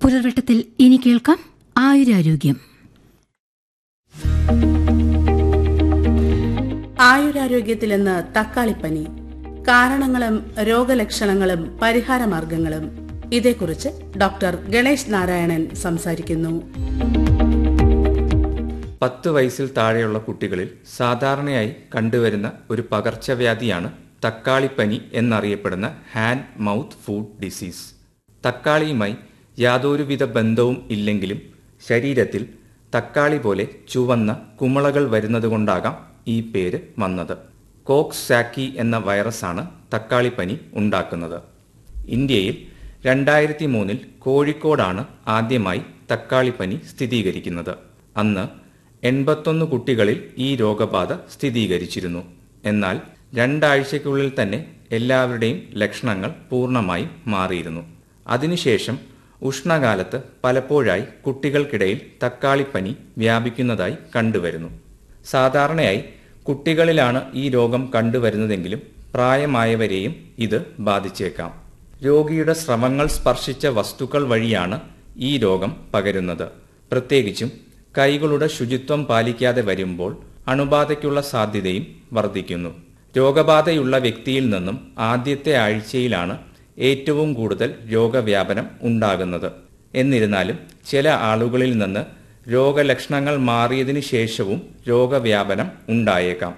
പുലർവട്ടത്തിൽ ഇനി കേൾക്കാം ആയുരാരോഗ്യം ആയുരാരോഗ്യത്തിൽ ഇന്ന് തക്കാളിപ്പനി കാരണങ്ങളും രോഗലക്ഷണങ്ങളും പരിഹാരമാർഗങ്ങളും ഇതേക്കുറിച്ച് ഡോക്ടർ ഗണേഷ് നാരായണൻ സംസാരിക്കുന്നു പത്ത് വയസ്സിൽ താഴെയുള്ള കുട്ടികളിൽ സാധാരണയായി കണ്ടുവരുന്ന ഒരു പകർച്ചവ്യാധിയാണ് തക്കാളിപ്പനി എന്നറിയപ്പെടുന്ന ഹാൻഡ് മൗത്ത് ഫുഡ് ഡിസീസ് തക്കാളിയുമായി യാതൊരുവിധ ബന്ധവും ഇല്ലെങ്കിലും ശരീരത്തിൽ തക്കാളി പോലെ ചുവന്ന കുമളകൾ വരുന്നതുകൊണ്ടാകാം ഈ പേര് വന്നത് കോക്സ് സാക്കി എന്ന വൈറസാണ് തക്കാളിപ്പനി ഉണ്ടാക്കുന്നത് ഇന്ത്യയിൽ രണ്ടായിരത്തി മൂന്നിൽ കോഴിക്കോടാണ് ആദ്യമായി തക്കാളിപ്പനി സ്ഥിരീകരിക്കുന്നത് അന്ന് എൺപത്തൊന്ന് കുട്ടികളിൽ ഈ രോഗബാധ സ്ഥിരീകരിച്ചിരുന്നു എന്നാൽ രണ്ടാഴ്ചയ്ക്കുള്ളിൽ തന്നെ എല്ലാവരുടെയും ലക്ഷണങ്ങൾ പൂർണ്ണമായും മാറിയിരുന്നു അതിനുശേഷം ഉഷ്ണകാലത്ത് പലപ്പോഴായി കുട്ടികൾക്കിടയിൽ തക്കാളിപ്പനി വ്യാപിക്കുന്നതായി കണ്ടുവരുന്നു സാധാരണയായി കുട്ടികളിലാണ് ഈ രോഗം കണ്ടുവരുന്നതെങ്കിലും പ്രായമായവരെയും ഇത് ബാധിച്ചേക്കാം രോഗിയുടെ സ്രവങ്ങൾ സ്പർശിച്ച വസ്തുക്കൾ വഴിയാണ് ഈ രോഗം പകരുന്നത് പ്രത്യേകിച്ചും കൈകളുടെ ശുചിത്വം പാലിക്കാതെ വരുമ്പോൾ അണുബാധയ്ക്കുള്ള സാധ്യതയും വർദ്ധിക്കുന്നു രോഗബാധയുള്ള വ്യക്തിയിൽ നിന്നും ആദ്യത്തെ ആഴ്ചയിലാണ് ഏറ്റവും കൂടുതൽ രോഗവ്യാപനം ഉണ്ടാകുന്നത് എന്നിരുന്നാലും ചില ആളുകളിൽ നിന്ന് രോഗലക്ഷണങ്ങൾ മാറിയതിനു ശേഷവും രോഗവ്യാപനം ഉണ്ടായേക്കാം